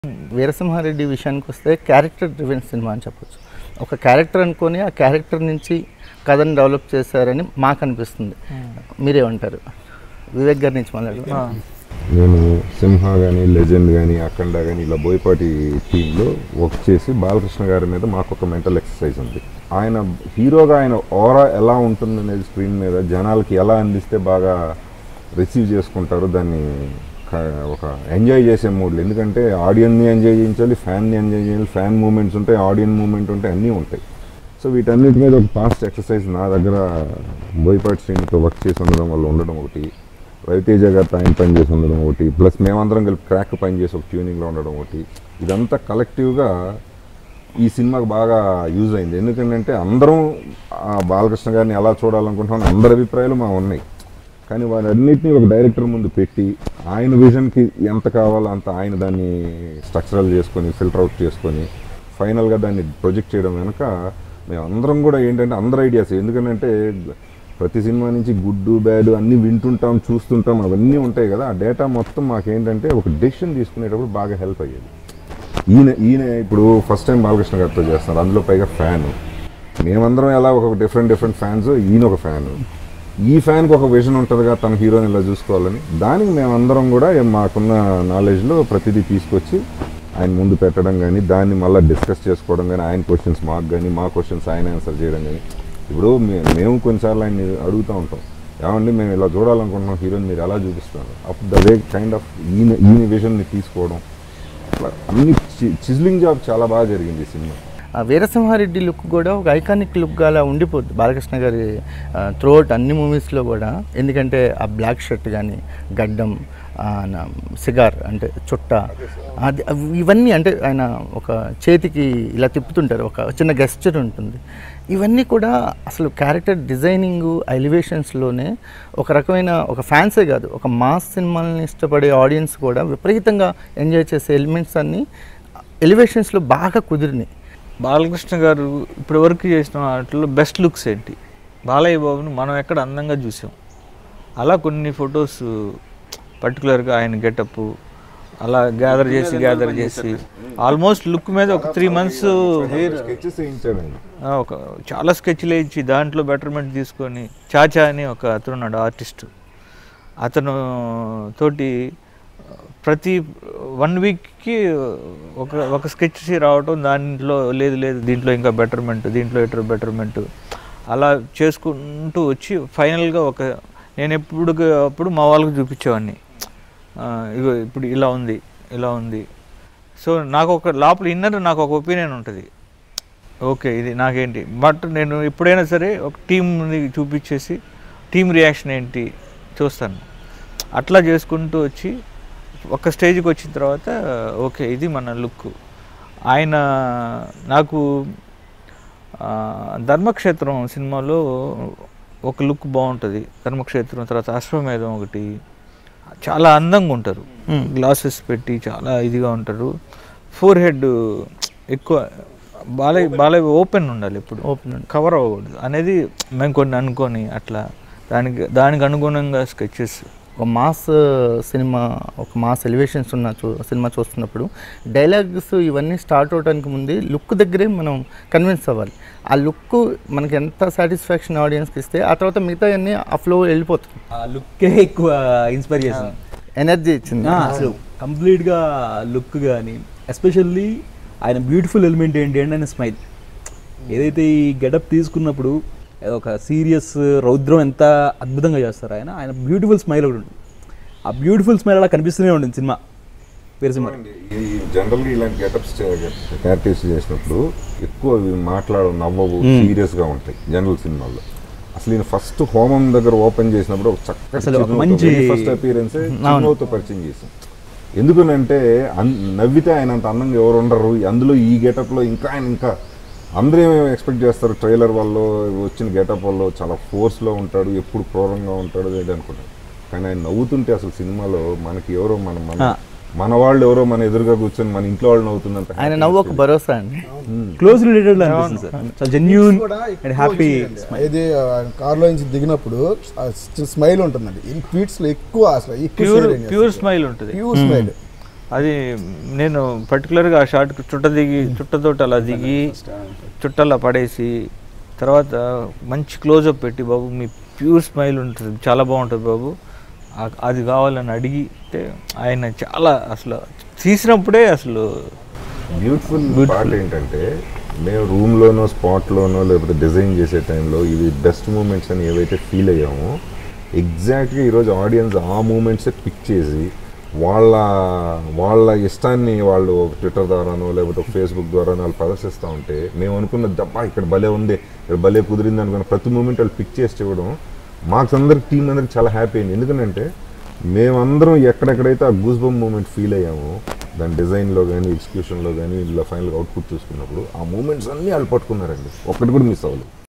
వీరసింహారెడ్డి విషయానికి వస్తే character driven cinema అని చెప్పొచ్చు ఒక క్యారెక్టర్ అనుకొని ఆ క్యారెక్టర్ నుంచి కథను డెవలప్ చేశారని మాకు అనిపిస్తుంది మీరేమంటారు వివేక్ గారి నుంచి మొదలు నేను సింహ కానీ లెజెండ్ కానీ అఖండ కానీ ఇలా బోయపాటి టీంలో వర్క్ చేసి బాలకృష్ణ గారి మీద మాకు ఒక మెంటల్ ఎక్సర్సైజ్ ఉంది ఆయన హీరోగా ఆయన ఓరా ఎలా ఉంటుంది అనేది స్క్రీన్ మీద జనాలకి ఎలా అందిస్తే బాగా రిసీవ్ చేసుకుంటారు దాన్ని క- ఒక ఎంజాయ్ చేసే మూడ్లు ఎందుకంటే ఆడియన్ని ఎంజాయ్ చేయించాలి ఫ్యాన్ని ఎంజాయ్ చేయాలి ఫ్యాన్ మూమెంట్స్ ఉంటాయి ఆడియన్ మూమెంట్ ఉంటాయి అన్నీ ఉంటాయి సో వీటన్నిటి మీద ఒక పాస్ట్ ఎక్సర్సైజ్ నా దగ్గర బోయపాటి శ్రేణితో వర్క్ చేసి ఉండడం వల్ల ఉండడం ఒకటి రవితేజ గారితో ఆయన పని చేసి ఉండడం ఒకటి ప్లస్ మేమందరం కలిపి క్రాక్ పని చేసి ఒక ట్యూనింగ్లో ఉండడం ఒకటి ఇదంతా కలెక్టివ్గా ఈ సినిమాకి బాగా యూజ్ అయింది ఎందుకంటే అందరం ఆ బాలకృష్ణ గారిని ఎలా చూడాలనుకుంటున్నాం అందరి అభిప్రాయాలు మా ఉన్నాయి కానీ వారన్నిటిని ఒక డైరెక్టర్ ముందు పెట్టి ఆయన విజన్కి ఎంత కావాలో అంత ఆయన దాన్ని స్ట్రక్చరల్ చేసుకొని ఫిల్టర్ అవుట్ చేసుకొని ఫైనల్గా దాన్ని ప్రొజెక్ట్ చేయడం వెనక మేము అందరం కూడా ఏంటంటే అందరు ఐడియాస్ ఎందుకంటే ప్రతి సినిమా నుంచి గుడ్డు బ్యాడ్ అన్నీ వింటుంటాం చూస్తుంటాం అవన్నీ ఉంటాయి కదా ఆ డేటా మొత్తం మాకేంటంటే ఒక డెసిషన్ తీసుకునేటప్పుడు బాగా హెల్ప్ అయ్యేది ఈయన ఈయన ఇప్పుడు ఫస్ట్ టైం బాలకృష్ణ గారితో చేస్తున్నారు అందులో పైగా ఫ్యాన్ మేమందరం ఎలా ఒక డిఫరెంట్ డిఫరెంట్ ఫ్యాన్స్ ఈయన ఒక ఫ్యాన్ ఈ ఫ్యాన్కి ఒక విజన్ ఉంటుందిగా తన హీరోని ఇలా చూసుకోవాలని దానికి మేమందరం కూడా ఏ మాకున్న నాలెడ్జ్లో ప్రతిదీ తీసుకొచ్చి ఆయన ముందు పెట్టడం కానీ దాన్ని మళ్ళీ డిస్కస్ చేసుకోవడం కానీ ఆయన క్వశ్చన్స్ మాకు కానీ మా క్వశ్చన్స్ ఆయన ఆన్సర్ చేయడం కానీ ఇప్పుడు మే- మేము కొన్నిసార్లు ఆయన అడుగుతూ ఉంటాం ఏమండి మేము ఇలా చూడాలనుకుంటున్నాం హీరోని మీరు ఎలా చూపిస్తున్నారు అప్పుడు ద వే కైండ్ ఆఫ్ ఈయన ఈయన విజన్ని తీసుకోవడం అట్లా అన్ని చిజ్లింగ్ జాబ్ చాలా బాగా జరిగింది ఈ సినిమా ఆ వీరసింహారెడ్డి లుక్ కూడా ఒక ఐకానిక్ లుక్గా అలా ఉండిపోద్ది బాలకృష్ణ గారి త్రూఅవుట్ అన్ని మూవీస్లో కూడా ఎందుకంటే ఆ బ్లాక్ షర్ట్ కానీ గడ్డం ఆ, నా సిగార్ అంటే చుట్ట అది అవి- ఇవన్నీ అంటే ఆయన ఒక చేతికి ఇలా తిప్పుతుంటారు ఒక చిన్న గెస్చర్ ఉంటుంది ఇవన్నీ కూడా అసలు క్యారెక్టర్ డిజైనింగ్ ఎలివేషన్స్లోనే ఒక రకమైన ఒక ఫ్యాన్సే కాదు ఒక మాస్ సినిమాలని ఇష్టపడే ఆడియన్స్ కూడా విపరీతంగా ఎంజాయ్ చేసే ఎలిమెంట్స్ అన్నీ ఎలివేషన్స్లో బాగా కుదిరినాయి బాలకృష్ణ గారు ఇప్పటి వరకు చేసిన వాటిలో బెస్ట్ లుక్స్ ఏంటి బాలయ్య బాబుని మనం ఎక్కడ అందంగా చూసాం అలా కొన్ని ఫొటోస్ పర్టికులర్గా ఆయన గెటప్ అలా గ్యాదర్ చేసి గ్యాదర్ చేసి ఆల్మోస్ట్ లుక్ మీద ఒక త్రీ మంత్స్ స్కెచెస్ వేయించాడు ఆయన ఒక చాలా స్కెచ్లు ఇచ్చి దాంట్లో బెటర్మెంట్ తీసుకొని చాచా అని ఒక అతను ఉన్నాడు ఆర్టిస్ట్ అతను తోటి ప్రతి వన్ వీక్కి ఒక ఒక స్కెచ్ రావటం దాంట్లో లేదు లేదు దీంట్లో ఇంకా బెటర్మెంట్ దీంట్లో ఎటర్ బెటర్మెంట్ అలా చేసుకుంటూ వచ్చి ఫైనల్గా ఒక నేను ఎప్పుడు అప్పుడు మా వాళ్ళకి చూపించేవాడిని ఆ, ఇగో ఇప్పుడు ఇలా ఉంది ఇలా ఉంది సో నాకు ఒక లోపల ఇన్నర్ నాకు ఒక ఒపీనియన్ ఉంటుంది ఓకే ఇది నాకేంటి బట్ నేను ఎప్పుడైనా సరే ఒక టీంని చూపించేసి టీం రియాక్షన్ ఏంటి చూస్తాను అట్లా చేసుకుంటూ వచ్చి ఒక స్టేజ్కి వచ్చిన తర్వాత ఓకే ఇది మన లుక్ ఆయన నాకు ఆ, ధర్మక్షేత్రం సినిమాలో ఒక లుక్ బాగుంటుంది ధర్మక్షేత్రం తర్వాత అశ్వమేధం ఒకటి చాలా అందంగా ఉంటారు గ్లాసెస్ పెట్టి చాలా ఇదిగా ఉంటారు ఫోర్ హెడ్ ఎక్కువ బాలయ్య బాలయ్య ఓపెన్ ఉండాలి ఇప్పుడు ఓపెన్ కవర్ అవ్వకూడదు అనేది మేము కొన్ని అనుకొని అట్లా దానికి దానికి అనుగుణంగా స్కెచెస్ ఒక మాస్ సినిమా ఒక మాస్ ఎలివేషన్స్ ఉన్న చూ సినిమా చూస్తున్నప్పుడు డైలాగ్స్ ఇవన్నీ స్టార్ట్ అవడానికి ముందే లుక్ దగ్గరే మనం కన్విన్స్ అవ్వాలి ఆ లుక్ మనకి ఎంత సాటిస్ఫాక్షన్ ఆడియన్స్కి ఇస్తే ఆ తర్వాత మిగతా అన్నీ ఆ ఫ్లో వెళ్ళిపోతుంది ఆ లుక్కే ఎక్కువ ఇన్స్పైర్ చేసింది ఎనర్జీ ఇచ్చింది ఆ, అసలు కంప్లీట్గా లుక్ కానీ ఎస్పెషల్లీ ఆయన బ్యూటిఫుల్ ఎలిమెంట్ ఏంటి అంటే ఆయన స్మైల్ ఏదైతే ఈ గెటప్ తీసుకున్నప్పుడు ఒక సీరియస్ రౌద్రం ఎంత అద్భుతంగా చేస్తారు ఆయన ఆయన బ్యూటిఫుల్ స్మైల్ ఒకటి ఉంటుంది ఆ బ్యూటిఫుల్ స్మైల్ అలా కనిపిస్తూనే ఉంటుంది సినిమా వీరసింహ ఈ జనరల్గా ఇలాంటి గెటప్స్ క్యారెక్టర్స్ చేసినప్పుడు ఎక్కువ ఇవి మాట్లాడవు నవ్వవు సీరియస్గా ఉంటాయి జనరల్ సినిమాల్లో అసలు ఈయన ఫస్ట్ హోమం దగ్గర ఓపెన్ చేసినప్పుడు ఒక అసలు ఒక చక్కటి మంచి- ఫస్ట్ అపీరెన్స్ చిరునవ్వుతో పరిచయం చేసాం ఎందుకనంటే అన్- నవ్వితే ఆయన అంత అందంగా ఎవరు ఉండరు అందులో ఈ గెటప్లో ఇంకా ఆయన ఇంకా అందరూ ఏమేమి ఎక్స్పెక్ట్ చేస్తారు ట్రైలర్ వల్ల వచ్చిన గెటప్ వల్ల చాలా ఫోర్స్లో ఉంటాడు ఎప్పుడు క్రూరంగా ఉంటాడు అది అనుకుంటారు కానీ ఆయన నవ్వుతుంటే అసలు సినిమాలో మనకి ఎవరో మన మన ఆ. మన వాళ్ళు ఎవరో మన ఎదురుగా కూర్చొని మన ఇంట్లో వాళ్ళు నవ్వుతుందంత ఆయన నవ్వు ఒక భరోసా అండి క్లోజ్ రిలేటెడ్ అనిపిస్తుంది సార్ చాలా జెన్యున్ అండ్ హ్యాపీ ఇది కార్లో నుంచి దిగినప్పుడు స్మైల్ ఉంటుందండి ఈ ట్వీట్స్ లో ఎక్కువ అసలు ఎక్కువ ప్యూర్ ప్యూర్ స్మైల్ ఉంటుంది ప్యూర్ స్మైల్ అది నేను పర్టికులర్గా ఆ షార్ట్ చుట్ట దిగి చుట్టతోటి అలా దిగి చుట్టలా పడేసి తర్వాత మంచి క్లోజప్ పెట్టి బాబు మీ ప్యూర్ స్మైల్ ఉంటుంది చాలా బాగుంటుంది బాబు ఆ- అది కావాలని అడిగితే ఆయన చాలా అసలు తీసినప్పుడే అసలు బ్యూటిఫుల్ పార్ట్ ఏంటంటే మేము రూమ్లోనో స్పాట్లోనో లేకపోతే డిజైన్ చేసే టైంలో ఇవి బెస్ట్ మూమెంట్స్ అని ఏవైతే ఫీల్ అయ్యామో ఎగ్జాక్ట్గా ఈరోజు ఆడియన్స్ ఆ మూమెంట్సే పిక్ చేసి వాళ్ళ వాళ్ళ ఇష్టాన్ని వాళ్ళు ట్విట్టర్ ద్వారానో లేకపోతే ఒక ఫేస్బుక్ ద్వారానో వాళ్ళు ప్రదర్శిస్తూ ఉంటే మేము అనుకున్న దబ్బా ఇక్కడ భలే ఉంది ఇక్కడ భలే కుదిరింది అనుకున్న ప్రతి మూమెంట్ వాళ్ళు పిక్ చేసి ఇవ్వడం మాకు అందరికి టీం అందరికి చాలా హ్యాపీ అయింది ఎందుకంటే మేమందరం ఎక్కడెక్కడైతే ఆ గూస్ బమ్ మూమెంట్ ఫీల్ అయ్యామో దాని డిజైన్లో కానీ ఎగ్జిక్యూషన్లో కానీ ఇలా ఫైనల్ అవుట్పుట్ చూసుకున్నప్పుడు ఆ మూమెంట్స్ అన్నీ వాళ్ళు పట్టుకున్నారండి ఒక్కటి కూడా మిస్ అవ్వలేదు